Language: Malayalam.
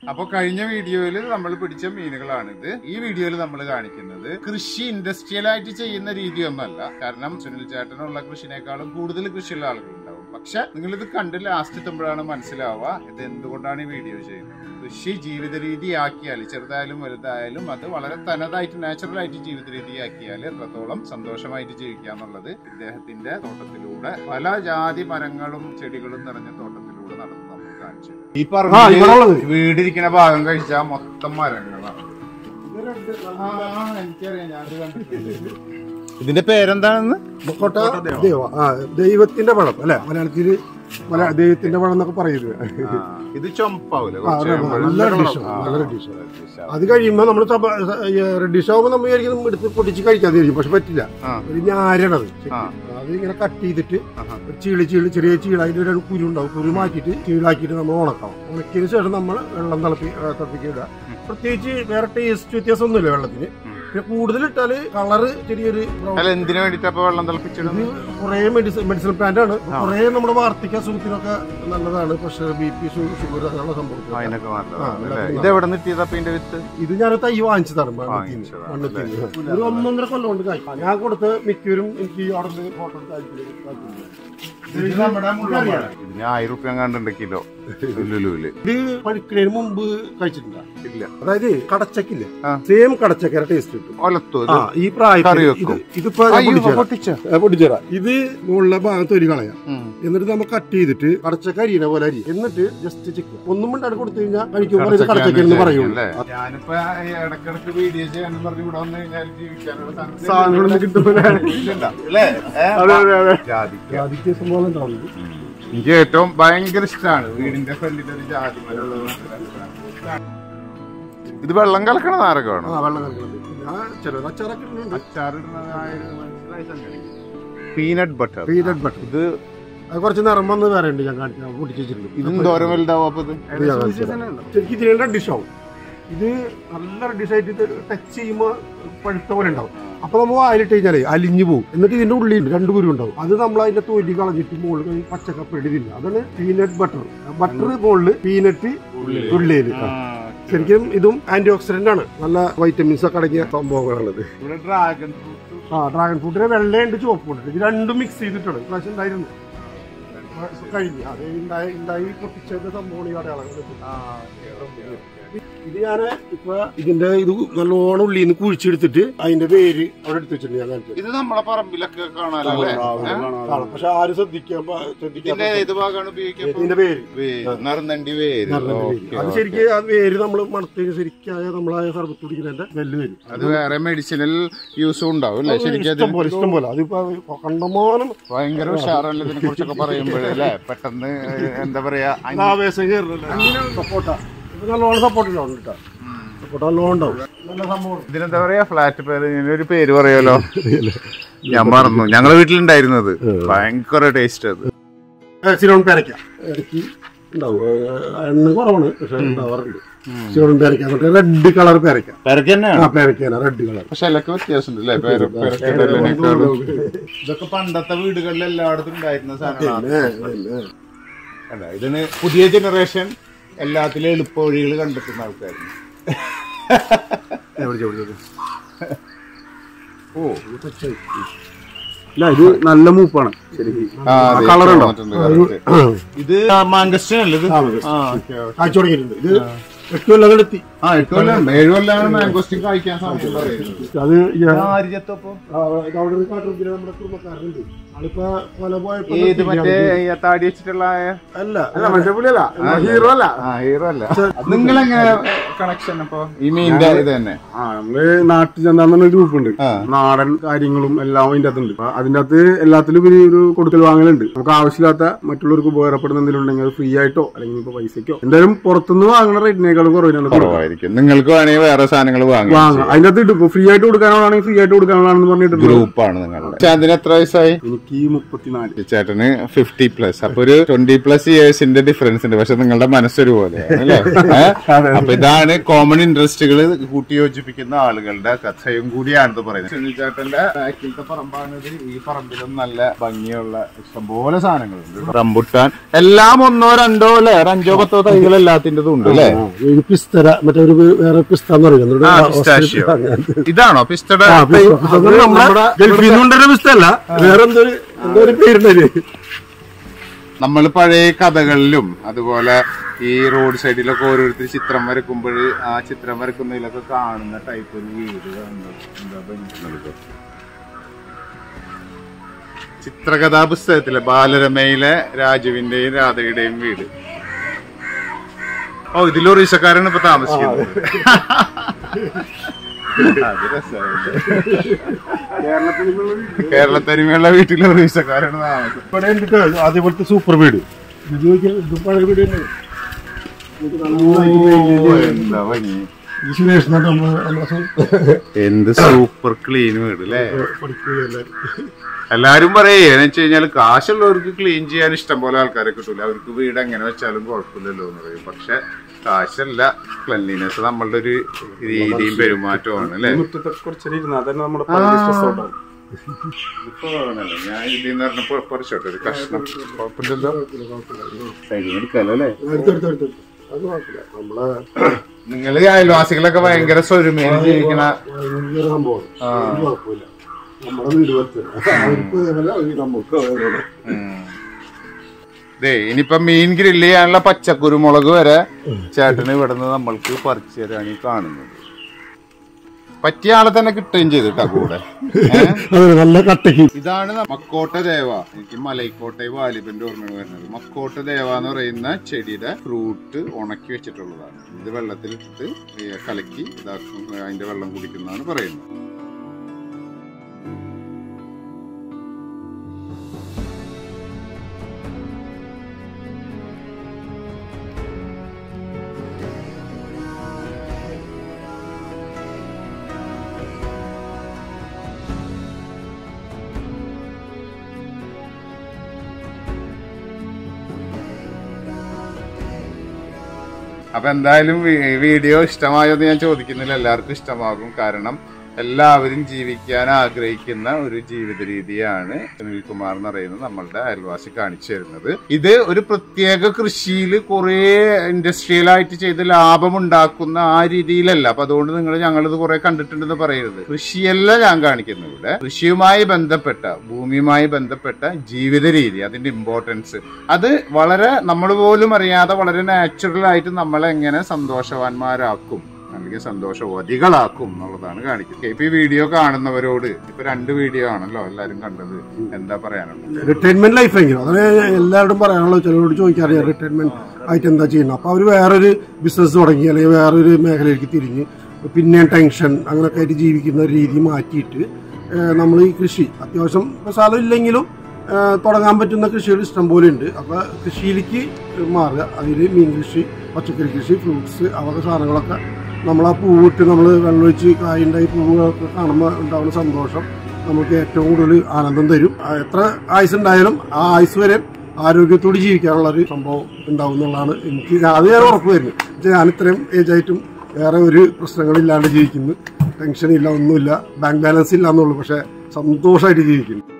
അപ്പൊ കഴിഞ്ഞ വീഡിയോയിൽ നമ്മൾ പിടിച്ച മീനുകളാണിത് ഈ വീഡിയോയിൽ നമ്മൾ കാണിക്കുന്നത് കൃഷി ഇൻഡസ്ട്രിയൽ ആയിട്ട് ചെയ്യുന്ന രീതിയൊന്നല്ല കാരണം സുനിൽ ചേട്ടനുള്ള കൃഷിനേക്കാളും കൂടുതൽ കൃഷിയുള്ള ആളുകളുണ്ടാവും പക്ഷെ നിങ്ങൾ ഇത് കണ്ട് ലാസ്റ്റ് എത്തുമ്പോഴാണ് മനസ്സിലാവുക ഇത് എന്തുകൊണ്ടാണ് ഈ വീഡിയോ ചെയ്യുന്നത് കൃഷി ജീവിത രീതിയാക്കിയാൽ ചെറുതായാലും വലുതായാലും അത് വളരെ തനതായിട്ട് നാച്ചുറൽ ആയിട്ട് ജീവിത രീതിയാക്കിയാൽ എത്രത്തോളം സന്തോഷമായിട്ട് ജീവിക്കുക എന്നുള്ളത് ഇദ്ദേഹത്തിന്റെ തോട്ടത്തിലൂടെ പല ജാതി മരങ്ങളും ചെടികളും നിറഞ്ഞ തോട്ടത്തിലൂടെ നടന്ന് നമുക്ക് കാണിച്ചു തരും. ഈ ആ, ഇവിടെ പറഞ്ഞ ഉള്ളത്. വീടിരിക്കുന്ന ഭാഗം കഴിച്ചാൽ മൊത്തം മരങ്ങളാണ് ആ, ആ, എനിക്കറിയാം ഞാനത് കണ്ടിട്ടുണ്ട് ഇതിന്റെ പേരെന്താണെന്ന് കോട്ട ദൈവ ആ ദൈവത്തിന്റെ പഴം അല്ലെ മലയാളത്തില് മല ദൈവത്തിന്റെ പഴം എന്നൊക്കെ പറയുന്നത് ആ, ഇത് ചൊമ്പാവൂലെ ആ, അതെ, അതെ. നല്ല reddish ആണ്, നല്ല reddish അത് കഴിയുമ്പോ നമ്മൾ റെഡിഷ് ആവുമ്പോ നമ്മൾ വിചാരിക്കും എടുത്ത് പൊട്ടിച്ച് കഴിക്കാതെ ഇരിക്കും പക്ഷെ പറ്റില്ല ആ. ഒരു ഞാരണത് ആ. അത് ഇങ്ങനെ കട്ട് ചെയ്തിട്ട് ആഹാ. ഒരു ചീളി ചീളി ചെറിയ ചീള അതിന്റെ ഒരു കുരു ഉണ്ടാവും കുരു മാറ്റിയിട്ട് ചീളാക്കിയിട്ട് നമ്മൾ ഉണക്കണം ഉണക്കിയതിന് ശേഷം നമ്മൾ വെള്ളം തിളപ്പി തിളപ്പിക്കുക പ്രത്യേകിച്ച് വേറെ ടേസ്റ്റ് വ്യത്യാസമൊന്നുമില്ല വെള്ളത്തിന് പിന്നെ കൂടുതൽ ഇട്ടാല് കളറ് ചെറിയൊരു brown അല്ല എന്തിനു വേണ്ടിട്ട് അപ്പൊ വെള്ളം തിളപ്പിച്ചിടുന്നത് ഇത് കുറേ മെഡിസിൻ മെഡിസിൻ പ്ലാന്റ് ആണ് കുറേ നമ്മുടെ വാർദ്ധക്യ അസുഖത്തിനൊക്കെ നല്ലതാണ് പ്രഷർ ബി പി ഷുഗർ അങ്ങനെയുള്ള സംഭവം അതിനൊക്കെ ആ, മാത്രം അതെ. ഇത് എവിടെ നിട്ടിയത് അപ്പൊ ഇതിന്റെ വിത്ത് ഇത് ഞാൻ തൈ വാങ്ങിച്ചതാണ് മണ്ണത്തിന് വാങ്ങിച്ചതാണ്, മണ്ണത്തിന് ഒരു ഒന്നൊന്നര കൊല്ലം കൊണ്ട് കായ്ക്കും ഞാൻ കൊടുത്ത് മിക്കവരും എനിക്ക് അവിടെ നിന്ന് ഫോട്ടോ ഇത് നമ്മുടെ മുള്ളൻപഴം. ഇതിന് ആയിരം റുപ്യ കണ്ടുണ്ട് കിലോ ലുലുവില് ഇത് പഴുക്കുന്നതിന് മുമ്പ് കഴിച്ചിട്ടില്ല ഇല്ല അതായത് കടച്ചക്കില്ലേ ആ. സെയിം കടച്ചക്കര ടേസ്റ്റ് കിട്ടും ഒലത്തു ആ ഈ പ്രായത്തിൽ കറി ഇത് വെക്കും. ഇതിപ്പോ ഞാൻ പൊട്ടിച്ചുതരാം. പൊട്ടിച്ച ആ, പൊട്ടിച്ചുതരാം ഇത് മുകളിലെ ഭാഗം തൊലി കളയാം എന്നിട്ട് നമ്മൾ കട്ട് ചെയ്തിട്ട് കടച്ചക്ക അരിയണ പോലെ അരി എന്നിട്ട് ജസ്റ്റ് ചിക്കൻ ഒന്നും മിണ്ടാണ്ട് കൊടുത്തു കഴിഞ്ഞാൽ കഴിക്കുമ്പോൾ ഇത് കടച്ചക്കെന്ന് പറയുള്ളൂ ഞാനിപ്പോ ഇടക്കിടക്ക് വീഡിയോ ചെയ്യാനും പറഞ്ഞു ഇവിടെ വന്നു കഴിഞ്ഞാൽ ജീവിക്കാനുള്ള സാധനം സാധനങ്ങളൊന്നും കിട്ടുമ്പോൾ ഇല്ലണ്ട. അല്ലേ? ഏ? അതെ അതെ അതെ ജാതിക്ക. ജാതിക്ക് സംഭവം ഉണ്ടാവുന്നത് എനിക്ക് ഏറ്റവും ഭയങ്കര ഇഷ്ടമാണ് വീടിന്റെ ഫ്രണ്ടിൽ ഒരു ജാതി മരം ഉള്ളത് ഇഷ്ടമാണ്. ഇത് വെള്ളം കലക്കണ നാരകമാണോ ആ വെള്ളം കലക്കുന്നത് ഞാൻ ചിലർ അച്ചാറൊക്കെ ഇടുന്നുണ്ട് പീനട്ട് ബട്ടർ പീനട്ട് ബട്ടർ ഇത് അത് കുറച്ച് നിറം വന്ന് വേറെ ഉണ്ട് ഞാൻ കാണിച്ചു ഞാൻ പൊട്ടിച്ച് വെച്ചിട്ടുണ്ട് ഇതും ദോരം വലുതാവും അപ്പൊ ഇത് ഇത് ഞാൻ കാണിച്ചു തരാം. ശരിക്കും ഇതിന് റെഡിഷ് ആവും ഇത് നല്ല റെഡിഷ് ആയിട്ട് ഇത് ടച്ച് ചെയ്യുമ്പോൾ പഴുത്ത പോലെ ഉണ്ടാവും അപ്പൊ നമ്മൾ വായിലിട്ട് കഴിഞ്ഞാലേ അലിഞ്ഞു പോകും എന്നിട്ട് ഇതിന്റെ ഉള്ളിൽ രണ്ട് കുരു ഉണ്ടാവും അത് നമ്മൾ അതിന്റെ തൊലി കളഞ്ഞിട്ട് മുകളിൽ പച്ചക്കപ്പ ഇടില്ല അതാണ് പീനട്ട് ബട്ടർ ബട്ടർ മുകളിൽ പീനട്ട് ഉള്ളില് ആ. ശരിക്കും ഇതും ആന്റി ഓക്സിഡന്റ് ആണ് നല്ല വൈറ്റമിൻസ് ഒക്കെ അടങ്ങിയ സംഭവങ്ങളാണത് ഇവിടെ ഡ്രാഗൺ ഫ്രൂട്ട് ആ ഡ്രാഗൺ ഫ്രൂട്ടിന് വെള്ളയുണ്ട് ചുവപ്പുണ്ട് ഇത് രണ്ടും മിക്സ് ചെയ്തിട്ടാണ് ഇപ്രാവശ്യം ഉണ്ടായിരുന്നു കഴിഞ്ഞു അത് ഉണ്ടായി ഉണ്ടായി പൊട്ടിച്ചത് സംഭവമാണ് ഈ അടയാളങ്ങൾ ഇത് ഞാൻ ഇപ്പൊ ഇതിന്റെ ഇത് നല്ലോണം ഉള്ളിൽ നിന്ന് കുഴിച്ചെടുത്തിട്ട് അതിന്റെ പേര് അവിടെ എടുത്ത് വെച്ചിട്ടുണ്ട് ഞാൻ കാണിച്ചത് ഇത് നമ്മളെ പറമ്പിലൊക്കെ കാണാലോ അല്ലേ കാണാം. പക്ഷെ ആരും ശ്രദ്ധിക്കാൻ പ- ശ്രദ്ധിക്കാൻ ഇതിന്റെ ഏത് ഭാഗമാണ് ഉപയോഗിക്കാൻ ഇതിന്റെ പേര് വേര്, നറുന്നണ്ടി വേര് നല്ലൊരു പേര്. ഓക്കേ, അത് ഓക്കേ. ശരിക്കും ആ പേര് നമ്മൾ മണത്തിന് ശരിക്കായ നമ്മളായ സർബത്ത് കുടിക്കുന്നതിന്റെ നെല്ല് വരും അത് വേറെ മെഡിസിനൽ യൂസും ഉണ്ടാവും അല്ലേ ശരിക്കും ഇഷ്ടം അതിന് പോലെ ഇഷ്ടം പോലെ അതിപ്പോ കണ്ടമാനം ഭയങ്കര ഉഷാറല്ലേ ഇതിനെ കുറിച്ചൊക്കെ പറയുമ്പോഴല്ലേ പെട്ടെന്ന് എന്താ പറയാ അഞ്ച് ആവേശം കയറുന്നില്ല സപ്പോർട്ട ഇത് നല്ലോണം സപ്പോർട്ട് ഉണ്ടാവും കേട്ടോ സപ്പോർട്ട് നല്ലോണം ഉണ്ടാവും നല്ല സംഭവം ഇതിനെന്താ പറയാ ഫ്ലാറ്റ് പേര് ഒരു പേര് പറയാലോ ഞാൻ മറന്നു ഞങ്ങളെ വീട്ടിലുണ്ടായിരുന്നത് ഭയങ്കര ടേസ്റ്റ് അത് സിലോൺ പേരയ്ക്ക ഇടയ്ക്ക് ഉണ്ടാവും ഏഹ് എണ്ണ കുറവാണ് പക്ഷെ ഉണ്ടാവാറുണ്ട് സിലോൺ പേരയ്ക്ക എന്നിട്ട് റെഡ് കളർ പേരയ്ക്ക പേരക്ക് ആ തന്നെയാണ് പേരയ്ക്കാണ് റെഡ് കളർ പക്ഷെ എല്ലൊക്കെ വ്യത്യാസമുണ്ട് അല്ലേ പേര് പേരക്കിടലിനേക്കാളും ഇതൊക്കെ പണ്ടത്തെ വീടുകളിൽ എല്ലായിടത്തും ഉണ്ടായിരുന്ന സാധനങ്ങളാണ് അല്ല ഇതിന് പുതിയ ജനറേഷൻ എല്ലാത്തിലും എളുപ്പ വഴികൾ കണ്ടെത്തുന്ന ആൾക്കാരുണ്ട് ഓ ഇല്ല ഇത് നല്ല മൂപ്പാണ് ശരിക്കും ആ, അതെ, colour ഉണ്ടോ? വന്നിട്ടുണ്ട്, correct. ഇത് മാങ്കസ്റ്റൻ അല്ലേ ഇത് ആ, okay, okay. കാഴ്ച തുടങ്ങിയിട്ടുണ്ട് ഇത് എട്ട് കൊല്ലം എടുത്തി ആ എട്ട് കൊല്ലം ഏഴ് കൊല്ലാണ് മാങ്കോസ്റ്റിൻ കഴിക്കാൻ സമയം പറയുന്നത് അത് ഈ- ആര്യത്തപ്പോ ആ, ഇത് അവിടെ ഒരു കാട്ടുറുമ്പില് നമ്മുടെ കുടുംബക്കാരനുണ്ട് ആളിപ്പോ കൊല പോയപ്പോ ഏത് മറ്റേ ഈ താടി വെച്ചിട്ടുള്ള ആ- അല്ല അല്ല മറ്റേ പുള്ളിയല്ല ഹീറോ അല്ല ആ ഹീറോ അല്ല നിങ്ങളെങ്ങനെ കണക്ഷൻ അപ്പൊ ഈ മീനിന്റെ ഇത് തന്നെ ആ നമ്മള് നാട്ടിൽ ചെന്താന്ന് ഗ്രൂപ്പ് ഉണ്ട് ആ. നാടൻ കാര്യങ്ങളും എല്ലാം അതിന്റെ അകത്തുണ്ട് അപ്പൊ അതിന്റെ അകത്ത് എല്ലാത്തിലും ഇവര് ഒരു കൊടുക്കൽ വാങ്ങലുണ്ട് നമുക്ക് ആവശ്യമില്ലാത്ത മറ്റുള്ളവർക്ക് ഉപകാരപ്പെടുന്ന എന്തെങ്കിലും ഉണ്ടെങ്കിൽ അത് ഫ്രീ ആയിട്ടോ അല്ലെങ്കിൽ ഇപ്പൊ പൈസക്കോ എന്തായാലും പുറത്തുനിന്ന് വാങ്ങുന്ന റേറ്റിനേക്കാളും കുറവിനാണ് കൊടുക്കുക. കുറവായിരിക്കും നിങ്ങൾക്ക് വേണമെങ്കിൽ വേറെ സാധനങ്ങൾ വാങ്ങാം വാങ്ങാം അതിന്റെ അകത്ത് ഇടും ഫ്രീ ആയിട്ട് കൊടുക്കാനാണെങ്കിൽ ഫ്രീ ആയിട്ട് കൊടുക്കാനാണെന്ന് പറഞ്ഞിട്ടുണ്ട് ഗ്രൂപ്പാണ് നിങ്ങളുടെ അതിന് എത്ര വയസ്സായി എനിക്ക് മുപ്പത്തിനാല് ഈ ചേട്ടന് ഫിഫ്റ്റി പ്ലസ് അപ്പൊ ഒരു ട്വന്റി പ്ലസ് ഇയേഴ്സിന്റെ ഡിഫറൻസ് ഉണ്ട് പക്ഷെ നിങ്ങളുടെ മനസ്സൊരു പോലെയാണ് അല്ലേ ഏ? അപ്പൊ ഇതാണ് ഇതാണ് കോമൺ ഇൻട്രസ്റ്റുകൾ കൂട്ടിയോജിപ്പിക്കുന്ന ആളുകളുടെ കഥയും കൂടിയാണെന്ന് പറയുന്നത് സുനിൽ ചേട്ടന്റെ ബാക്കിലത്തെ പറമ്പാണിത് ഈ പറമ്പിലും നല്ല ഭംഗിയുള്ള ഇഷ്ടംപോലെ സാധനങ്ങളുണ്ട് റംബുട്ടാൻ എല്ലാം ഒന്നോ രണ്ടോ അല്ലെ ഒരു അഞ്ചോ പത്തോ തൈകൾ എല്ലാത്തിൻ്റെതും ഉണ്ട് അല്ലേ ആ, ഇത് പിസ്തര മറ്റേ ഒരു വേറെ പിസ്ത എന്ന് പറയുന്നത് ആ, pistachio. ഇതാണോ പിസ്റ്റയുടെ ആ, പിസ്ത. അത് നമ്മുടെ ഗൾഫിൽ നിന്ന് കൊണ്ടുവരുന്ന പിസ്ത അല്ല വേറെ എന്തോ ഒരു എന്തോ ഒരു പേരുണ്ടല്ലേ നമ്മൾ പഴയ കഥകളിലും അതുപോലെ ഈ റോഡ് സൈഡിലൊക്കെ ഓരോരുത്തർ ചിത്രം വരക്കുമ്പോൾ ആ ചിത്രം വരക്കുന്നതിലൊക്കെ കാണുന്ന ടൈപ്പ് ഒരു വീട് കാണുന്നത് എന്താ ഭംഗി ചിത്രകഥാ പുസ്തകത്തിലെ ബാലരമയിലെ രാജുവിന്റെയും രാധയുടെയും വീട് ഓ ഇതിൽ ഒറീസക്കാരാണ് ഇപ്പൊ താമസിക്കുന്നത് അത് രസമായിട്ട് കേരളത്തരിമയുള്ള വീട്ടിൽ ഒറീസക്കാരാണ് താമസം ഇവിടെ ഉണ്ട് അതേപോലത്തെ സൂപ്പർ വീട് ഇത് നോക്കിയാൽ ഇത് പഴയ വീട് തന്നെ ഇത് നന്നായിട്ട് paint ചെയ്ത് ഓ, എന്താ ഭംഗി ഈ സുരേഷ് എന്നാണ് നമ്മള് നമ്മളെ സുഹൃത്ത് എന്ത് സൂപ്പർ ക്ലീൻ വീട് അല്ലേ പഠിക്കുകയല്ലേ എല്ലാരും പറയേ എന്ന് വെച്ച് കഴിഞ്ഞാൽ കാശുള്ളവർക്ക് ക്ലീൻ ചെയ്യാൻ ഇഷ്ടം പോലെ ആൾക്കാരെ കിട്ടൂല അവർക്ക് വീട് എങ്ങനെ വെച്ചാലും കുഴപ്പമില്ലല്ലോ എന്ന് പറയും പക്ഷെ കാശല്ല ക്ലീൻലിനെസ് നമ്മളുടെ ഒരു രീതിയും പെരുമാറ്റമാണ് അല്ലേ മുറ്റത്തൊക്കെ കുറച്ചേരം ഇരുന്നാൽ തന്നെ നമ്മുടെ പകുതി stress out ആവും. ഇപ്പൊ വേണമല്ലോ. ഞാൻ ഇതിൽ നിന്ന് പറഞ്ഞപ്പോ കുറച്ചോട്ടെ ഒരു കഷ്ണം കുഴപ്പമില്ലല്ലോ സൈഡിൽ എടുക്കാലോ അല്ലേ അടുത്തടുത്ത് അടുത്തടുത്ത് അത് കുഴപ്പമില്ല നമ്മളെ നിങ്ങൾ അയൽവാസികളൊക്കെ ഭയങ്കര സ്വരുമേൽ ജീവിക്കണ ഭയങ്കര സംഭവമാണ് ഒരു കുഴപ്പമില്ല നമ്മുടെ വീട് വെച്ച് അവർക്ക് അതേപോലെ അവര് നമുക്ക് അതേപോലെ ദേ ഇനിയിപ്പൊ മീൻ ഗ്രില്ല് ചെയ്യാനുള്ള പച്ചക്കുരുമുളക് വരെ ചേട്ടന് ഇവിടുന്ന് നമ്മൾക്ക് പറിച്ചു തരാണ് ഈ കാണുന്നത് പറ്റിയ ആളെ തന്നെ കിട്ടുകയും ചെയ്തു കേട്ടോ കൂടെ ഏ? അതെ നല്ല കട്ടയ്ക്ക് ഇതാണ് ന- മക്കോട്ട ദേവ എനിക്ക് മലൈക്കോട്ടയും വാലിബന്റെ ഓർമ്മയാണ് വരുന്നത് മക്കോട്ട ദേവ എന്ന് പറയുന്ന ചെടിയുടെ ഫ്രൂട്ട് ഉണക്കി വെച്ചിട്ടുള്ളതാണ് ഇത് വെള്ളത്തിലിട്ടിട്ട് ഈ കലക്കി ഇതാക്കും അതിന്റെ വെള്ളം കുടിക്കുന്നതാണ് പറയുന്നത് അപ്പൊ എന്തായാലും വീ- വീഡിയോ ഇഷ്ടമായോ എന്ന് ഞാൻ ചോദിക്കുന്നില്ല എല്ലാവർക്കും ഇഷ്ടമാകും കാരണം എല്ലാവരും ജീവിക്കാൻ ആഗ്രഹിക്കുന്ന ഒരു ജീവിത രീതിയാണ് സുനിൽകുമാർ എന്ന് പറയുന്നത് നമ്മളുടെ അയൽവാസി കാണിച്ചു തരുന്നത് ഇത് ഒരു പ്രത്യേക കൃഷിയിൽ കുറെ ഇൻഡസ്ട്രിയൽ ആയിട്ട് ചെയ്ത് ലാഭം ഉണ്ടാക്കുന്ന ആ രീതിയിലല്ല അപ്പൊ അതുകൊണ്ട് നിങ്ങൾ ഞങ്ങളിത് കുറെ കണ്ടിട്ടുണ്ടെന്ന് പറയരുത് കൃഷിയല്ല ഞാൻ കാണിക്കുന്നത് ഇവിടെ കൃഷിയുമായി ബന്ധപ്പെട്ട ഭൂമിയുമായി ബന്ധപ്പെട്ട ജീവിത രീതി അതിന്റെ ഇമ്പോർട്ടൻസ് അത് വളരെ നമ്മൾ പോലും അറിയാതെ വളരെ നാച്ചുറൽ ആയിട്ട് നമ്മളെ എങ്ങനെ സന്തോഷവാന്മാരാക്കും അല്ലെങ്കിൽ സന്തോഷവതികളാക്കും എന്നുള്ളതാണ് കാണിക്കുന്നത് ഇപ്പൊ ഈ വീഡിയോ കാണുന്നവരോട് ഇപ്പൊ രണ്ട് വീഡിയോ ആണല്ലോ എല്ലാരും കണ്ടത് എന്താ പറയാനുള്ളത് റിട്ടയർമെന്റ് ലൈഫ് എങ്കിലും അതാണ് എല്ലാവരോടും പറയാനുള്ളത് ചിലരോട് ചോദിക്കാറിയാം റിട്ടയർമെന്റ് ആയിട്ട് എന്താ ചെയ്യുന്നത് അപ്പൊ അവര് വേറൊരു ബിസിനസ് തുടങ്ങി അല്ലെങ്കിൽ വേറൊരു മേഖലയിലേക്ക് തിരിഞ്ഞ് പിന്നെ ടെൻഷൻ അങ്ങനെയൊക്കെ ആയിട്ട് ജീവിക്കുന്ന ഒരു രീതി മാറ്റിയിട്ട് നമ്മൾ ഈ കൃഷി അത്യാവശ്യം ഇപ്പൊ സ്ഥലം ഇല്ലെങ്കിലും ഏഹ് തുടങ്ങാൻ പറ്റുന്ന കൃഷികൾ ഇഷ്ടം പോലെ ഉണ്ട് അപ്പൊ കൃഷിയിലേക്ക് മാറുക അതിൽ മീൻ കൃഷി പച്ചക്കറി കൃഷി ഫ്രൂട്ട്സ് അവരുടെ സാധനങ്ങളൊക്കെ നമ്മൾ ആ പൂവിട്ട് നമ്മൾ വെള്ളമൊഴിച്ച് കായുണ്ടായി പൂവുകളൊക്കെ കാണുമ്പോൾ ഉണ്ടാവുന്ന സന്തോഷം നമുക്ക് ഏറ്റവും കൂടുതൽ ആനന്ദം തരും ആ എത്ര ആയുസ് ഉണ്ടായാലും ആ ആയുസ് വരെ ആരോഗ്യത്തോട് ജീവിക്കാനുള്ള ഒരു സംഭവം ഉണ്ടാവും എന്നുള്ളതാണ് എനിക്ക് അത് ഞാൻ ഉറപ്പ് വരുന്നത് പക്ഷേ ഞാൻ ഇത്രയും ഏജ് ആയിട്ടും വേറെ ഒരു പ്രശ്നങ്ങളില്ലാണ്ട് ജീവിക്കുന്നു ടെൻഷൻ ഇല്ല ഒന്നുമില്ല ബാങ്ക് ബാലൻസ് ഇല്ല എന്നുള്ളൂ പക്ഷെ സന്തോഷമായിട്ട് ജീവിക്കുന്നു